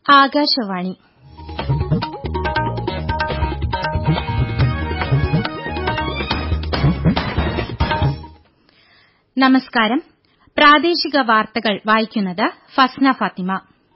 ആകാശവാണി നമസ്കാരം പ്രാദേശിക വാർത്തകൾ വായിക്കുന്നത് ഫസ്ന ഫാത്തിമ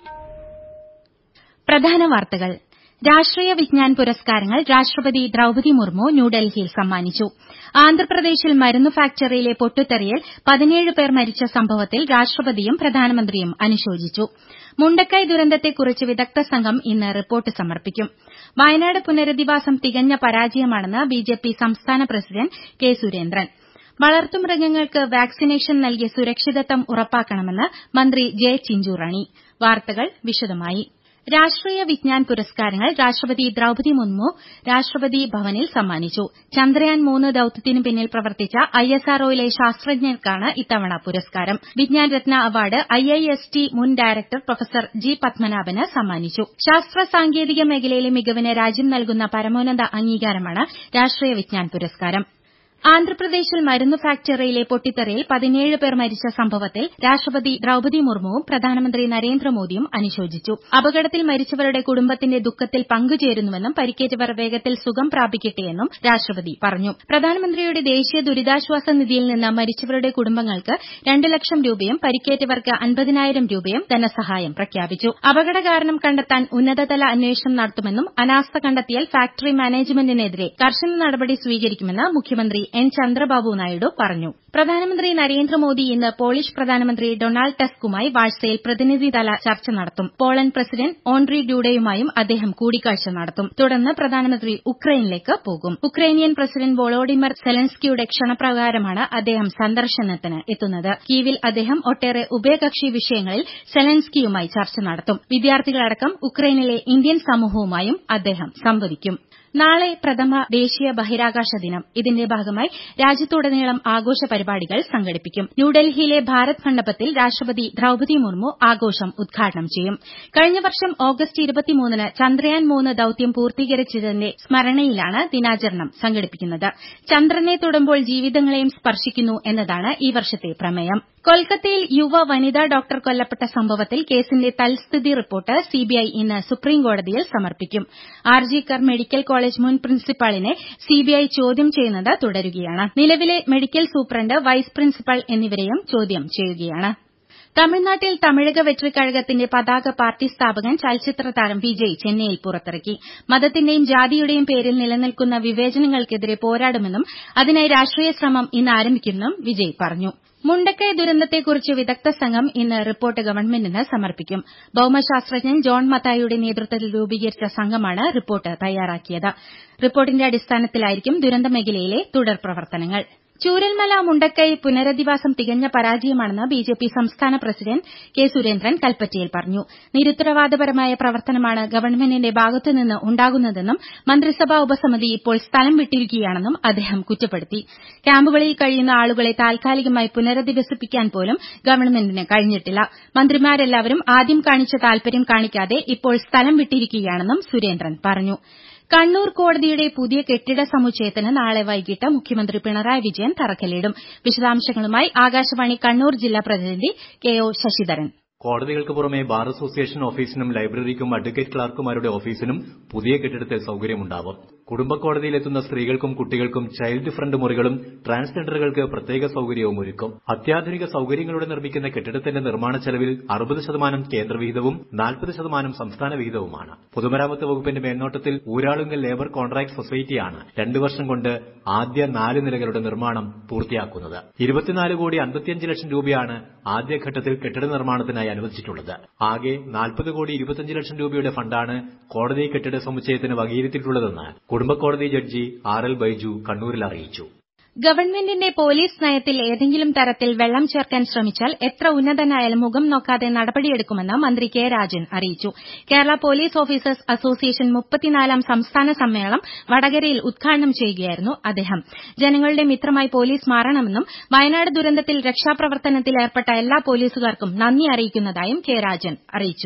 പ്രധാന വാർത്തകൾ രാഷ്ട്രീയ വിജ്ഞാൻ പുരസ്കാരങ്ങൾ രാഷ്ട്രപതി ദ്രൌപതി മുർമു ന്യൂഡൽഹിയിൽ സമ്മാനിച്ചു ആന്ധ്രാപ്രദേശിൽ മരുന്നു ഫാക്ടറിയിലെ പൊട്ടിത്തെറിയിൽ പതിനേഴ് പേർ മരിച്ച സംഭവത്തിൽ രാഷ്ട്രപതിയും പ്രധാനമന്ത്രിയും അനുശോചിച്ചു മുണ്ടക്കൈ ദുരന്തത്തെക്കുറിച്ച് വിദഗ്ധ സംഘം ഇന്ന് റിപ്പോർട്ട് സമർപ്പിക്കും വയനാട് പുനരധിവാസം തികഞ്ഞ പരാജയമാണെന്ന് ബിജെപി സംസ്ഥാന പ്രസിഡന്റ് കെ സുരേന്ദ്രൻ വളർത്തുമൃഗങ്ങൾക്ക് വാക്സിനേഷൻ നൽകി സുരക്ഷിതത്വം ഉറപ്പാക്കണമെന്ന് മന്ത്രി ജെ ചിഞ്ചുറാണി വാർത്തകൾ വിശദമായി രാഷ്ട്രീയ വിജ്ഞാൻ പുരസ്കാരങ്ങൾ രാഷ്ട്രപതി ദ്രൌപതി മുർമു രാഷ്ട്രപതി ഭവനിൽ സമ്മാനിച്ചു ചന്ദ്രയാൻ മൂന്ന് ദൌത്യത്തിനു പിന്നിൽ പ്രവർത്തിച്ച ഐഎസ്ആർഒയിലെ ശാസ്ത്രജ്ഞർക്കാണ് ഇത്തവണ പുരസ്കാരം വിജ്ഞാൻ രത്ന അവാർഡ് ഐഐഎസ്ടി മുൻ ഡയറക്ടർ പ്രൊഫസർ ജി പത്മനാഭന് സമ്മാനിച്ചു ശാസ്ത്ര സാങ്കേതിക മേഖലയിലെ മികവിന് രാജ്യം നൽകുന്ന പരമോന്നത അംഗീകാരമാണ് രാഷ്ട്രീയ വിജ്ഞാൻ പുരസ്കാരം ആന്ധ്രാപ്രദേശിൽ മരുന്നു ഫാക്ടറിയിലെ പൊട്ടിത്തെറിയിൽ പതിനേഴ് പേർ മരിച്ച സംഭവത്തിൽ രാഷ്ട്രപതി ദ്രൌപതി മുർമുവും പ്രധാനമന്ത്രി നരേന്ദ്രമോദിയും അനുശോചിച്ചു അപകടത്തിൽ മരിച്ചവരുടെ കുടുംബത്തിന്റെ ദുഃഖത്തിൽ പങ്കുചേരുന്നുവെന്നും പരിക്കേറ്റവർ വേഗത്തിൽ സുഖം പ്രാപിക്കട്ടെയെന്നും രാഷ്ട്രപതി പറഞ്ഞു പ്രധാനമന്ത്രിയുടെ ദേശീയ ദുരിതാശ്വാസ നിധിയിൽ നിന്ന് മരിച്ചവരുടെ കുടുംബങ്ങൾക്ക് രണ്ട് ലക്ഷം രൂപയും പരിക്കേറ്റവർക്ക് അൻപതിനായിരം രൂപയും ധനസഹായം പ്രഖ്യാപിച്ചു അപകട കാരണം കണ്ടെത്താൻ ഉന്നതതല അന്വേഷണം നടത്തുമെന്നും അനാസ്ഥ കണ്ടെത്തിയാൽ ഫാക്ടറി മാനേജ്മെന്റിനെതിരെ കർശന നടപടി സ്വീകരിക്കുമെന്ന് മുഖ്യമന്ത്രി എൻ ചന്ദ്രബാബു നായിഡു പറഞ്ഞു പ്രധാനമന്ത്രി നരേന്ദ്രമോദി ഇന്ന് പോളിഷ് പ്രധാനമന്ത്രി ഡൊണാൾഡ് ടസ്കുമായി വാഴ്സയിൽ പ്രതിനിധിതല ചർച്ച നടത്തും പോളണ്ട് പ്രസിഡന്റ് ഓൺഡ്രി ഡ്യൂഡയുമായും അദ്ദേഹം കൂടിക്കാഴ്ച നടത്തും തുടർന്ന് പ്രധാനമന്ത്രി ഉക്രൈനിലേക്ക് പോകും ഉക്രൈനിയൻ പ്രസിഡന്റ് വോളോഡിമർ സെലൻസ്കിയുടെ ക്ഷണപ്രകാരമാണ് അദ്ദേഹം സന്ദർശനത്തിന് എത്തുന്നത് കീവിൽ അദ്ദേഹം ഒട്ടേറെ ഉഭയകക്ഷി വിഷയങ്ങളിൽ സെലൻസ്കിയുമായി ചർച്ച നടത്തും വിദ്യാർത്ഥികളടക്കം ഉക്രൈനിലെ ഇന്ത്യൻ സമൂഹവുമായും അദ്ദേഹം സംവദിക്കും നാളെ പ്രഥമ ദേശീയ ബഹിരാകാശ ദിനം ഇതിന്റെ ഭാഗമായി രാജ്യത്തുടനീളം ആഘോഷ പരിപാടികൾ സംഘടിപ്പിക്കും ന്യൂഡൽഹിയിലെ ഭാരത് മണ്ഡപത്തിൽ രാഷ്ട്രപതി ദ്രൌപതി മുർമു ആഘോഷം ഉദ്ഘാടനം ചെയ്യും കഴിഞ്ഞ വർഷം ഓഗസ്റ്റ് ഇരുപത്തിമൂന്നിന് ചന്ദ്രയാൻ മൂന്ന് ദൌത്യം പൂർത്തീകരിച്ചതിന്റെ സ്മരണയിലാണ് ദിനാചരണം സംഘടിപ്പിക്കുന്നത് ചന്ദ്രനെ തൊടുമ്പോൾ ജീവിതങ്ങളെയും സ്പർശിക്കുന്നു എന്നതാണ് ഈ വർഷത്തെ പ്രമേയം കൊൽക്കത്തയിൽ യുവ വനിതാ ഡോക്ടർ കൊല്ലപ്പെട്ട സംഭവത്തിൽ കേസിന്റെ തൽസ്ഥിതി റിപ്പോർട്ട് സിബിഐ ഇന്ന് സുപ്രീംകോടതിയിൽ സമർപ്പിക്കും ആർജിക്കർ മെഡിക്കൽ കോളേജ് മുൻ പ്രിൻസിപ്പാളിനെ സിബിഐ ചോദ്യം ചെയ്യുന്നത് തുടരുകയാണ് നിലവിലെ മെഡിക്കൽ സൂപ്രണ്ട് വൈസ് പ്രിൻസിപ്പൽ എന്നിവരെയും ചോദ്യം ചെയ്യുകയാണ് തമിഴ്നാട്ടിൽ തമിഴക വെട്രിക്കഴകത്തിന്റെ പതാക പാർട്ടി സ്ഥാപകൻ ചലച്ചിത്ര താരം വിജയ് ചെന്നൈയിൽ പുറത്തിറക്കി മതത്തിന്റെയും ജാതിയുടെയും പേരിൽ നിലനിൽക്കുന്ന വിവേചനങ്ങൾക്കെതിരെ പോരാടുമെന്നും അതിനായി രാഷ്ട്രീയ ശ്രമം ഇന്ന് ആരംഭിക്കുമെന്നും വിജയ് പറഞ്ഞു മുണ്ടക്കൈ ദുരന്തത്തെക്കുറിച്ച് വിദഗ്ധ സംഘം ഇന്ന് റിപ്പോർട്ട് ഗവൺമെന്റിന് സമർപ്പിക്കും ഭൌമശാസ്ത്രജ്ഞൻ ജോൺ മത്തായിയുടെ നേതൃത്വത്തിൽ രൂപീകരിച്ച സംഘമാണ് റിപ്പോർട്ട് തയ്യാറാക്കിയത് റിപ്പോർട്ടിന്റെ അടിസ്ഥാനത്തിലായിരിക്കും ദുരന്തമേഖലയിലെ തുടർ പ്രവർത്തനങ്ങൾ ചൂരൽമല മുണ്ടക്കൈ പുനരധിവാസം തികഞ്ഞ പരാജയമാണെന്ന് ബിജെപി സംസ്ഥാന പ്രസിഡന്റ് കെ സുരേന്ദ്രൻ കൽപ്പറ്റയിൽ പറഞ്ഞു നിരുത്തരവാദപരമായ പ്രവർത്തനമാണ് ഗവൺമെന്റിന്റെ ഭാഗത്തുനിന്ന് ഉണ്ടാകുന്നതെന്നും മന്ത്രിസഭാ ഉപസമിതി ഇപ്പോൾ സ്ഥലം വിട്ടിരിക്കുകയാണെന്നും അദ്ദേഹം കുറ്റപ്പെടുത്തി ക്യാമ്പുകളിൽ കഴിയുന്ന ആളുകളെ താൽക്കാലികമായി പുനരധിവസിപ്പിക്കാൻ പോലും ഗവൺമെന്റിന് കഴിഞ്ഞിട്ടില്ല മന്ത്രിമാരെല്ലാവരും ആദ്യം കാണിച്ച താൽപര്യം കാണിക്കാതെ ഇപ്പോൾ സ്ഥലം വിട്ടിരിക്കുകയാണെന്നും സുരേന്ദ്രൻ പറഞ്ഞു കണ്ണൂർ കോടതിയുടെ പുതിയ കെട്ടിട സമുച്ചയത്തിന് നാളെ വൈകിട്ട് മുഖ്യമന്ത്രി പിണറായി വിജയൻ തറക്കല്ലിടും വിശദാംശങ്ങളുമായി ആകാശവാണി കണ്ണൂർ ജില്ലാ പ്രതിനിധി കെ ഒ ശശിധരൻ കോടതികൾക്ക് പുറമെ ബാർ അസോസിയേഷൻ ഓഫീസിനും ലൈബ്രറിക്കും അഡ്വക്കേറ്റ് ക്ലാർക്കുമാരുടെ ഓഫീസിനും പുതിയ കെട്ടിടത്തിൽ സൌകര്യമുണ്ടാവും കുടുംബ കോടതിയിലെത്തുന്ന സ്ത്രീകൾക്കും കുട്ടികൾക്കും ചൈൽഡ് ഫ്രണ്ട് മുറികളും ട്രാൻസ്ജെൻഡറുകൾക്ക് പ്രത്യേക സൌകര്യവും ഒരുക്കും അത്യാധുനിക സൌകര്യങ്ങളോടെ നിർമ്മിക്കുന്ന കെട്ടിടത്തിന്റെ നിർമ്മാണ ചെലവിൽ അറുപത് ശതമാനം കേന്ദ്ര വിഹിതവും നാൽപ്പത് ശതമാനം സംസ്ഥാന വിഹിതവുമാണ് പൊതുമരാമത്ത് വകുപ്പിന്റെ മേൽനോട്ടത്തിൽ ഊരാളുങ്കൽ ലേബർ കോൺട്രാക്ട് സൊസൈറ്റിയാണ് രണ്ടു വർഷം കൊണ്ട് ആദ്യ നാല് നിലകളുടെ നിർമ്മാണം പൂർത്തിയാക്കുന്നത് ഇരുപത്തിനാല് കോടി അൻപത്തിയഞ്ച് ലക്ഷം രൂപയാണ് ആദ്യഘട്ടത്തിൽ കെട്ടിട നിർമ്മാണത്തിനായി അനുവദിച്ചിട്ടുള്ളത് ആകെ നാൽപ്പത് കോടി ഇരുപത്തിയഞ്ച് ലക്ഷം രൂപയുടെ ഫണ്ടാണ് കോടതി കെട്ടിട സമുച്ചയത്തിന് വകയിരുത്തിയിട്ടുള്ളതെന്ന് കുടുംബ കോടതി ജഡ്ജി ആർ എൽ ബൈജു കണ്ണൂരിൽ അറിയിച്ചു ഗവൺമെന്റിന്റെ പോലീസ് നയത്തിൽ ഏതെങ്കിലും തരത്തിൽ വെള്ളം ചേർക്കാൻ ശ്രമിച്ചാൽ എത്ര ഉന്നതനായാലും മുഖം നോക്കാതെ നടപടിയെടുക്കുമെന്ന് മന്ത്രി കെ രാജൻ അറിയിച്ചു കേരള പോലീസ് ഓഫീസേഴ്സ് അസോസിയേഷൻ മുപ്പത്തിനാലാം സംസ്ഥാന സമ്മേളനം വടകരയിൽ ഉദ്ഘാടനം ചെയ്യുകയായിരുന്നു അദ്ദേഹം ജനങ്ങളുടെ മിത്രമായി പോലീസ് മാറണമെന്നും വയനാട് ദുരന്തത്തിൽ രക്ഷാപ്രവർത്തനത്തിൽ ഏർപ്പെട്ട എല്ലാ പോലീസുകാർക്കും നന്ദി അറിയിക്കുന്നതായും കെ രാജൻ അറിയിച്ചു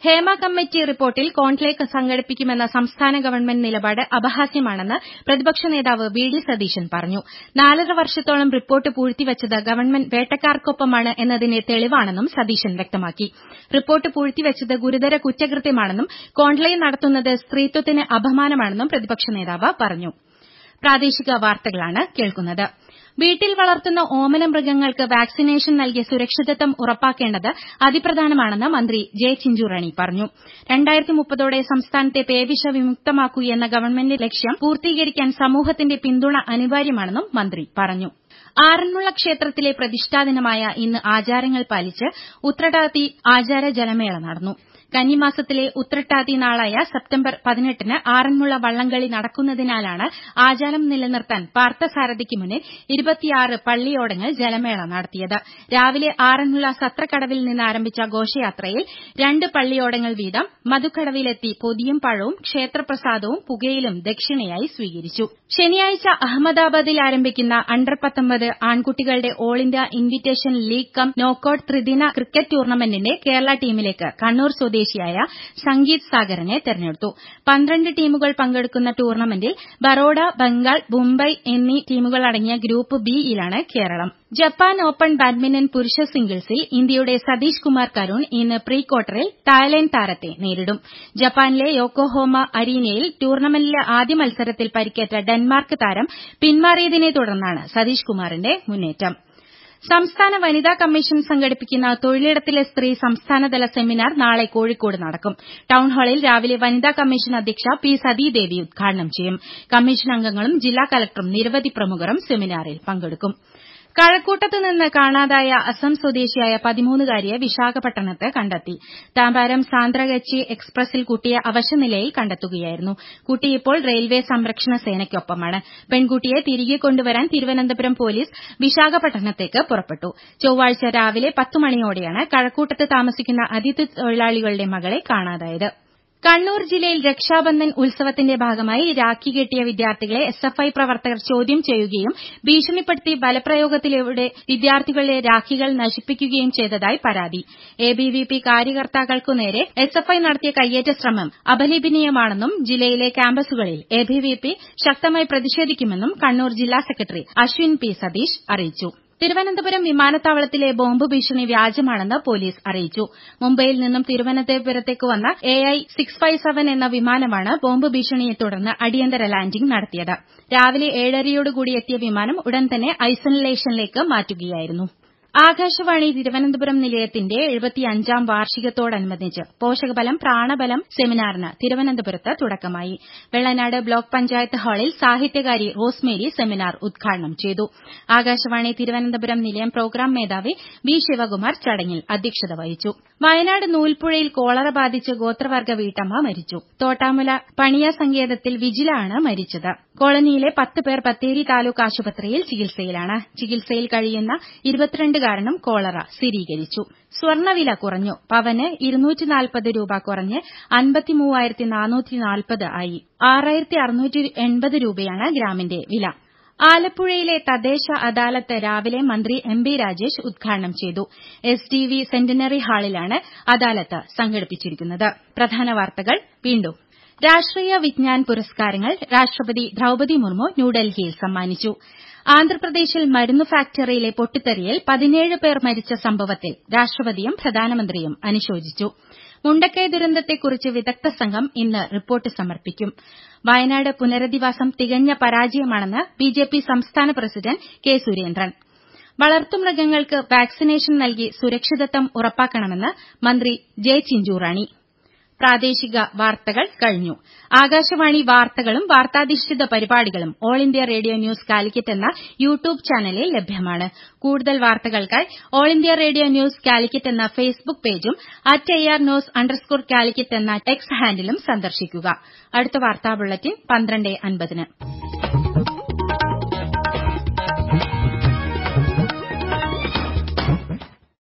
ഹേമ കമ്മിറ്റി റിപ്പോർട്ടിൽ കോൺക്ലേവ് സംഘടിപ്പിക്കുമെന്ന സംസ്ഥാന ഗവൺമെന്റ് നിലപാട് അപഹാസ്യമാണെന്ന് പ്രതിപക്ഷ നേതാവ് വി ഡി സതീശൻ പറഞ്ഞു നാലര വർഷത്തോളം റിപ്പോർട്ട് പൂഴ്ത്തിവച്ചത് ഗവൺമെന്റ് വേട്ടക്കാർക്കൊപ്പമാണ് എന്നതിന്റെ തെളിവാണെന്നും സതീശൻ വ്യക്തമാക്കി റിപ്പോർട്ട് പൂഴ്ത്തിവച്ചത് ഗുരുതര കുറ്റകൃത്യമാണെന്നും കോൺക്ലേവ് നടത്തുന്നത് സ്ത്രീത്വത്തിന് അപമാനമാണെന്നും പ്രതിപക്ഷ നേതാവ് പറഞ്ഞു പ്രാദേശിക വാർത്തകളാണ് കേൾക്കുന്നത് വീട്ടിൽ വളർത്തുന്ന ഓമന മൃഗങ്ങൾക്ക് വാക്സിനേഷൻ നൽകി സുരക്ഷിതത്വം ഉറപ്പാക്കേണ്ടത് അതിപ്രധാനമാണെന്ന് മന്ത്രി ജെ ചിഞ്ചുറാണി പറഞ്ഞു ോടെ സംസ്ഥാനത്തെ പേവിഷ വിമുക്തമാക്കുകയെന്ന ഗവൺമെന്റ് ലക്ഷ്യം പൂർത്തീകരിക്കാൻ സമൂഹത്തിന്റെ പിന്തുണ അനിവാര്യമാണെന്നും മന്ത്രി പറഞ്ഞു ആറന്മുള ക്ഷേത്രത്തിലെ പ്രതിഷ്ഠാദിനമായ ഇന്ന് ആചാരങ്ങൾ പാലിച്ച് ഉത്രട്ടാതി ആചാര ജലമേള നടന്നു കന്നിമാസത്തിലെ ഉത്രട്ടാതി നാളായ സെപ്റ്റംബർ പതിനെട്ടിന് ആറന്മുള വള്ളംകളി നടക്കുന്നതിനാലാണ് ആചാരം നിലനിർത്താൻ പാർത്ഥസാരഥിക്ക് മുന്നിൽ ഇരുപത്തിയാറ് പള്ളിയോടങ്ങൾ ജലമേള നടത്തിയത് രാവിലെ ആറന്മുള സത്രക്കടവിൽ നിന്ന് ആരംഭിച്ച ഘോഷയാത്രയിൽ രണ്ട് പള്ളിയോടങ്ങൾ വീതം മധുക്കടവിലെത്തി പൊതിയും പഴവും ക്ഷേത്രപ്രസാദവും പുകയിലും ദക്ഷിണയായി സ്വീകരിച്ചു ശനിയാഴ്ച അഹമ്മദാബാദിൽ ആരംഭിക്കുന്ന അണ്ടർ പത്തൊമ്പത് ആൺകുട്ടികളുടെ all India invitation league cum knockout ത്രിദിന ക്രിക്കറ്റ് ടൂർണമെന്റിന്റെ കേരള ടീമിലേക്ക് കണ്ണൂർ സ്വദേശിയായ സംഗീത് സാഗറിനെ തെരഞ്ഞെടുത്തു പന്ത്രണ്ട് ടീമുകൾ പങ്കെടുക്കുന്ന ടൂർണമെന്റിൽ ബറോഡ ബംഗാൾ മുംബൈ എന്നീ ടീമുകളടങ്ങിയ ഗ്രൂപ്പ് ബിയിലാണ് കേരളം ജപ്പാൻ ഓപ്പൺ ബാഡ്മിന്റൺ പുരുഷ സിംഗിൾസിൽ ഇന്ത്യയുടെ സതീഷ് കുമാർ കരുൺ ഇന്ന് പ്രീ ക്വാർട്ടറിൽ തായ്ലന്റ് താരത്തെ നേരിടും ജപ്പാനിലെ യോക്കോഹോമ അരീനയിൽ ടൂർണമെന്റിലെ ആദ്യ മത്സരത്തിൽ പരിക്കേറ്റ ഡെൻമാർക്ക് താരം പിന്മാറിയതിനെ തുടർന്നാണ് സതീഷ് കുമാറിന്റെ മുന്നേറ്റം സംസ്ഥാന വനിതാ കമ്മീഷൻ സംഘടിപ്പിക്കുന്ന തൊഴിലിടത്തിലെ സ്ത്രീ സംസ്ഥാനതല സെമിനാർ നാളെ കോഴിക്കോട് നടക്കും ടൌൺഹാളിൽ രാവിലെ വനിതാ കമ്മീഷൻ അധ്യക്ഷ പി സതീദേവി ഉദ്ഘാടനം ചെയ്യും കമ്മീഷൻ അംഗങ്ങളും ജില്ലാ കലക്ടറും നിരവധി പ്രമുഖരും സെമിനാറിൽ പങ്കെടുക്കും കഴക്കൂട്ടത്ത് നിന്ന് കാണാതായ അസം സ്വദേശിയായ പതിമൂന്നുകാരിയെ വിശാഖപട്ടണത്ത് കണ്ടെത്തി താമ്പാരം സാന്ത്രഗച്ചി എക്സ്പ്രസിൽ കുട്ടിയെ അവശനിലയിൽ കണ്ടെത്തുകയായിരുന്നു കുട്ടി ഇപ്പോൾ റെയിൽവേ സംരക്ഷണ സേനയ്ക്കൊപ്പമാണ് പെൺകുട്ടിയെ തിരികെ കൊണ്ടുവരാൻ തിരുവനന്തപുരം പോലീസ് വിശാഖപട്ടണത്തേക്ക് പുറപ്പെട്ടു ചൊവ്വാഴ്ച രാവിലെ പത്ത് മണിയോടെയാണ് കഴക്കൂട്ടത്ത് താമസിക്കുന്ന അതിഥി തൊഴിലാളികളുടെ മകളെ കാണാതായത് കണ്ണൂർ ജില്ലയിൽ രക്ഷാബന്ധൻ ഉത്സവത്തിന്റെ ഭാഗമായി രാഖി കെട്ടിയ വിദ്യാർത്ഥികളെ എസ്എഫ്ഐ പ്രവർത്തകർ ചോദ്യം ചെയ്യുകയും ഭീഷണിപ്പെടുത്തി ബലപ്രയോഗത്തിലൂടെ വിദ്യാർത്ഥികളുടെ രാഖികൾ നശിപ്പിക്കുകയും ചെയ്തതായി പരാതി എബിവിപി കാര്യകർത്താക്കൾക്കുനേരെ എസ്എഫ്ഐ നടത്തിയ കയ്യേറ്റ ശ്രമം അപലപനീയമാണെന്നും ജില്ലയിലെ ക്യാമ്പസുകളിൽ എബിവിപി ശക്തമായി പ്രതിഷേധിക്കുമെന്നും കണ്ണൂർ ജില്ലാ സെക്രട്ടറി അശ്വിൻ പി സതീഷ് അറിയിച്ചു തിരുവനന്തപുരം വിമാനത്താവളത്തിലെ ബോംബ് ഭീഷണി വ്യാജമാണെന്ന് പോലീസ് അറിയിച്ചു മുംബൈയിൽ നിന്നും തിരുവനന്തപുരത്തേക്ക് വന്ന A I six five seven എന്ന വിമാനമാണ് ബോംബ് ഭീഷണിയെ തുടർന്ന് അടിയന്തര ലാൻഡിംഗ് നടത്തിയത് രാവിലെ ഏഴരയോടുകൂടി എത്തിയ വിമാനം ഉടൻ തന്നെ ഐസൊലേഷനിലേക്ക് മാറ്റുകയായിരുന്നു ആകാശവാണി തിരുവനന്തപുരം നിലയത്തിന്റെ എഴുപത്തിയഞ്ചാം വാർഷികത്തോടനുബന്ധിച്ച് പോഷകബലം പ്രാണബലം സെമിനാറിന് തിരുവനന്തപുരത്ത് തുടക്കമായി വെള്ളനാട് ബ്ലോക്ക് പഞ്ചായത്ത് ഹാളിൽ സാഹിത്യകാരി റോസ്മേരി സെമിനാർ ഉദ്ഘാടനം ചെയ്തു ആകാശവാണി തിരുവനന്തപുരം നിലയം പ്രോഗ്രാം മേധാവി വി ശിവകുമാർ ചടങ്ങിൽ അധ്യക്ഷത വഹിച്ചു വയനാട് നൂൽപ്പുഴയിൽ കോളറ ബാധിച്ച് ഗോത്രവർഗ വീട്ടമ്മ മരിച്ചു തോട്ടാമുല പണിയ സങ്കേതത്തിൽ വിജിലാണ് മരിച്ചത് കോളനിയിലെ പത്ത് പേർ ബത്തേരി താലൂക്ക് ആശുപത്രിയിൽ ചികിത്സയിലാണ് ചികിത്സയിൽ കഴിയുന്ന ഇരുപത്തിരണ്ടുകാരനും കോളറ സ്ഥിരീകരിച്ചു സ്വർണ്ണവില കുറഞ്ഞു പവന് ഇരുന്നൂറ്റി നാൽപ്പത് രൂപ കുറഞ്ഞ് അൻപത്തിമൂവായിരത്തി നാനൂറ്റി നാൽപ്പത് ആയി ആറായിരത്തി അറുന്നൂറ്റി എൺപത് രൂപയാണ് ഗ്രാമിന്റെ വില ആലപ്പുഴയിലെ തദ്ദേശ അദാലത്ത് രാവിലെ മന്ത്രി എം ബി രാജേഷ് ഉദ്ഘാടനം ചെയ്തു എസ് ഡി വി സെന്റിനറി ഹാളിലാണ് അദാലത്ത് സംഘടിപ്പിച്ചിരിക്കുന്നത് പ്രധാന വാർത്തകൾ വീണ്ടും രാഷ്ട്രീയ വിജ്ഞാൻ പുരസ്കാരങ്ങൾ രാഷ്ട്രപതി ദ്രൌപതി മുർമു ന്യൂഡൽഹിയിൽ സമ്മാനിച്ചു ആന്ധ്രാപ്രദേശിൽ മരുന്നു ഫാക്ടറിയിലെ പൊട്ടിത്തെറിയിൽ പതിനേഴ് പേർ മരിച്ച സംഭവത്തിൽ രാഷ്ട്രപതിയും പ്രധാനമന്ത്രിയും അനുശോചിച്ചു മുണ്ടക്കൈ ദുരന്തത്തെക്കുറിച്ച് വിദഗ്ധ സംഘം ഇന്ന് റിപ്പോർട്ട് സമർപ്പിക്കും വയനാട് പുനരധിവാസം തികഞ്ഞ പരാജയമാണെന്ന് ബിജെപി സംസ്ഥാന പ്രസിഡന്റ് കെ സുരേന്ദ്രൻ വളർത്തുമൃഗങ്ങൾക്ക് വാക്സിനേഷൻ നൽകി സുരക്ഷിതത്വം ഉറപ്പാക്കണമെന്ന് മന്ത്രി ജെ ചിഞ്ചുറാണി പ്രാദേശിക വാർത്തകൾ കഴിഞ്ഞു ആകാശവാണി വാർത്തകളും വാർത്താധിഷ്ഠിത പരിപാടികളും all India radio news Calicut എന്ന യൂട്യൂബ് ചാനലിൽ ലഭ്യമാണ് കൂടുതൽ വാർത്തകൾക്കായി all India radio news Calicut എന്ന ഫേസ്ബുക്ക് പേജും at A R news underscore Calicut എന്ന എക്സ് ഹാൻഡിലും സന്ദർശിക്കുക അടുത്ത വാർത്താ ബുള്ളറ്റിൻ പന്ത്രണ്ട് അൻപതിന്